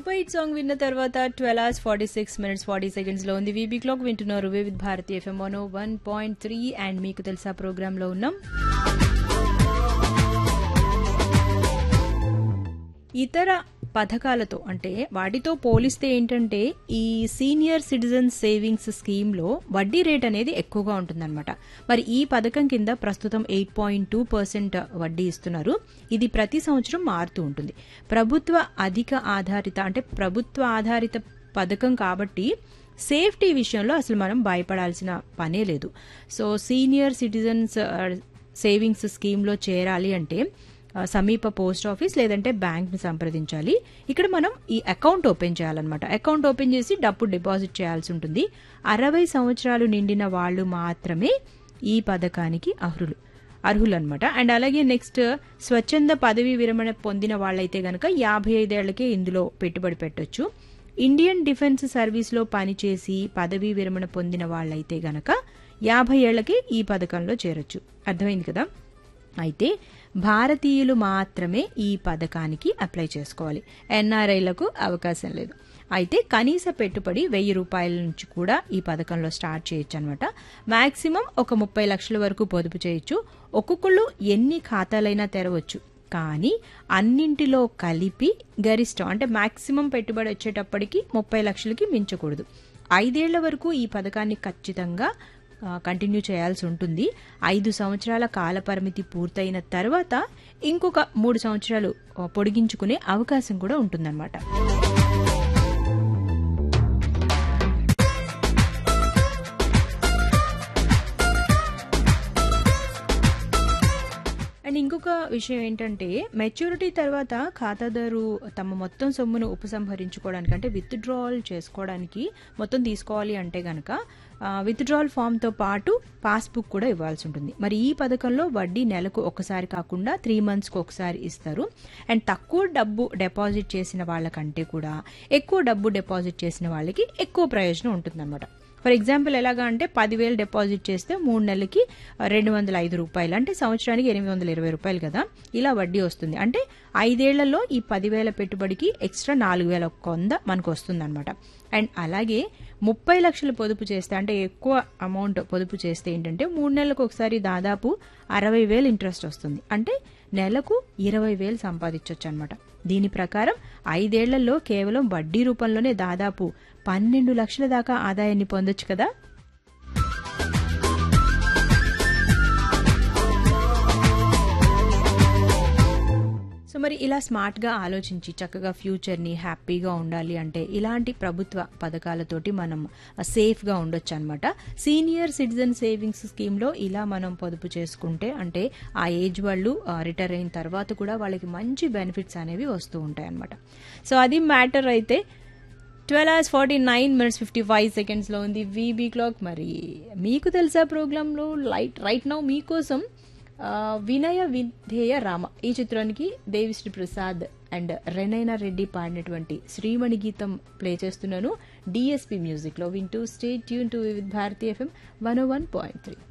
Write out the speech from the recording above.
super hit song విన్న తర్వాత twelve hours forty six minutes forty seconds లో ఉంది వీబీ క్లాక్ వింటున్నారు Vividh Bharati FM one one point three and మీకు తెలుసా ప్రోగ్రామ్ లో ఉన్నాం ఇతర పథకాలతో అంటే వాటితో పోలిస్తే ఏంటంటే ఈ సీనియర్ సిటిజన్ సేవింగ్స్ స్కీమ్లో వడ్డీ రేట్ అనేది ఎక్కువగా ఉంటుందన్నమాట మరి ఈ పథకం కింద ప్రస్తుతం ఎయిట్ పాయింట్ టూ పర్సెంట్ వడ్డీ ఇస్తున్నారు ఇది ప్రతి సంవత్సరం మారుతూ ఉంటుంది ప్రభుత్వ అధిక ఆధారిత అంటే ప్రభుత్వ ఆధారిత పథకం కాబట్టి సేఫ్టీ విషయంలో అసలు మనం భయపడాల్సిన పనే లేదు సో సీనియర్ సిటిజన్స్ సేవింగ్స్ స్కీమ్లో చేరాలి అంటే ఆ, సమీప పోస్ట్ ఆఫీస్ లేదంటే బ్యాంక్ని సంప్రదించాలి ఇక్కడ మనం ఈ అకౌంట్ ఓపెన్ చేయాలన్నమాట అకౌంట్ ఓపెన్ చేసి డబ్బు డిపాజిట్ చేయాల్సి ఉంటుంది అరవై సంవత్సరాలు నిండిన వాళ్ళు మాత్రమే ఈ పథకానికి అర్హులు అర్హులు అనమాట అండ్ అలాగే నెక్స్ట్ స్వచ్ఛంద పదవీ విరమణ పొందిన వాళ్ళైతే గనక యాభై ఐదేళ్లకే ఇందులో పెట్టుబడి పెట్టొచ్చు ఇండియన్ డిఫెన్స్ సర్వీస్లో పనిచేసి పదవీ విరమణ పొందిన వాళ్ళైతే గనక యాభై ఏళ్లకే ఈ పథకంలో చేరొచ్చు అర్థమైంది కదా అయితే భారతీయులు మాత్రమే ఈ పథకానికి అప్లై చేసుకోవాలి ఎన్ఆర్ఐలకు అవకాశం లేదు అయితే కనీస పెట్టుబడి వెయ్యి రూపాయల నుంచి కూడా ఈ పథకంలో స్టార్ట్ చేయొచ్చు అనమాట మాక్సిమం ఒక ముప్పై లక్షల వరకు పొదుపు చేయొచ్చు ఒక్కొక్కళ్ళు ఎన్ని ఖాతాలైనా తెరవచ్చు కానీ అన్నింటిలో కలిపి గరిష్టం అంటే మాక్సిమం పెట్టుబడి వచ్చేటప్పటికి ముప్పై లక్షలకి మించకూడదు ఐదేళ్ల వరకు ఈ పథకాన్ని ఖచ్చితంగా ఆ, కంటిన్యూ చేయాల్సి ఉంటుంది ఐదు సంవత్సరాల కాల పరిమితి పూర్తయిన తర్వాత ఇంకొక మూడు సంవత్సరాలు ఆ, పొడిగించుకునే అవకాశం కూడా ఉంటుందన్నమాట అండ్ ఇంకొక విషయం ఏంటంటే మెచ్యూరిటీ తర్వాత ఖాతాదారు తమ మొత్తం సొమ్మును ఉపసంహరించుకోవడానికి అంటే విత్డ్రావల్ చేసుకోవడానికి మొత్తం తీసుకోవాలి అంటే గనక విత్డ్రావల్ ఫామ్తో పాటు పాస్బుక్ కూడా ఇవ్వాల్సి ఉంటుంది మరి ఈ పథకంలో వడ్డీ నెలకు ఒకసారి కాకుండా త్రీ మంత్స్కి ఒకసారి ఇస్తారు అండ్ తక్కువ డబ్బు డిపాజిట్ చేసిన వాళ్ళకంటే కూడా ఎక్కువ డబ్బు డిపాజిట్ చేసిన వాళ్ళకి ఎక్కువ ప్రయోజనం ఉంటుందన్నమాట ఫర్ ఎగ్జాంపుల్ ఎలాగా అంటే పదివేలు డిపాజిట్ చేస్తే మూడు నెలలకి రెండు వందల ఐదు రూపాయలు అంటే సంవత్సరానికి ఎనిమిది వందల ఇరవై రూపాయలు కదా ఇలా వడ్డీ వస్తుంది అంటే ఐదేళ్లలో ఈ పదివేల పెట్టుబడికి ఎక్స్ట్రా నాలుగు వేల ఒక్క వంద మనకు వస్తుంది అనమాట అండ్ అలాగే ముప్పై లక్షలు పొదుపు చేస్తే అంటే ఎక్కువ అమౌంట్ పొదుపు చేస్తే ఏంటంటే మూడు నెలలకు ఒకసారి దాదాపు అరవై వేలు ఇంట్రెస్ట్ వస్తుంది అంటే నెలకు ఇరవై వేలు సంపాదించవచ్చు అనమాట దీని ప్రకారం ఐదేళ్లలో కేవలం వడ్డీ రూపంలోనే దాదాపు పన్నెండు లక్షల దాకా ఆదాయాన్ని పొందొచ్చు కదా సో మరి ఇలా స్మార్ట్గా ఆలోచించి చక్కగా ఫ్యూచర్ని హ్యాపీగా ఉండాలి అంటే ఇలాంటి ప్రభుత్వ పథకాలతోటి మనం సేఫ్గా ఉండొచ్చు అనమాట సీనియర్ సిటిజన్ సేవింగ్స్ స్కీమ్లో ఇలా మనం పొదుపు చేసుకుంటే అంటే ఆ ఏజ్ వాళ్ళు రిటైర్ అయిన తర్వాత కూడా వాళ్ళకి మంచి బెనిఫిట్స్ అనేవి వస్తూ ఉంటాయి అనమాట సో అది మ్యాటర్ అయితే twelve hours forty nine minutes fifty five సెకండ్స్లో ఉంది వీబీ క్లాక్ మరి మీకు తెలుసా ప్రోగ్రాంలో లైట్ రైట్ నౌ మీకోసం ఆ, వినయ విధేయ రామ ఈ చిత్రానికి దేవిశ్రీ ప్రసాద్ అండ్ రెనైనా రెడ్డి పాడినటువంటి శ్రీమణి గీతం ప్లే చేస్తున్నాను డిఎస్పి మ్యూజిక్లో వింటూ stay tune to with Bharati FM one one point three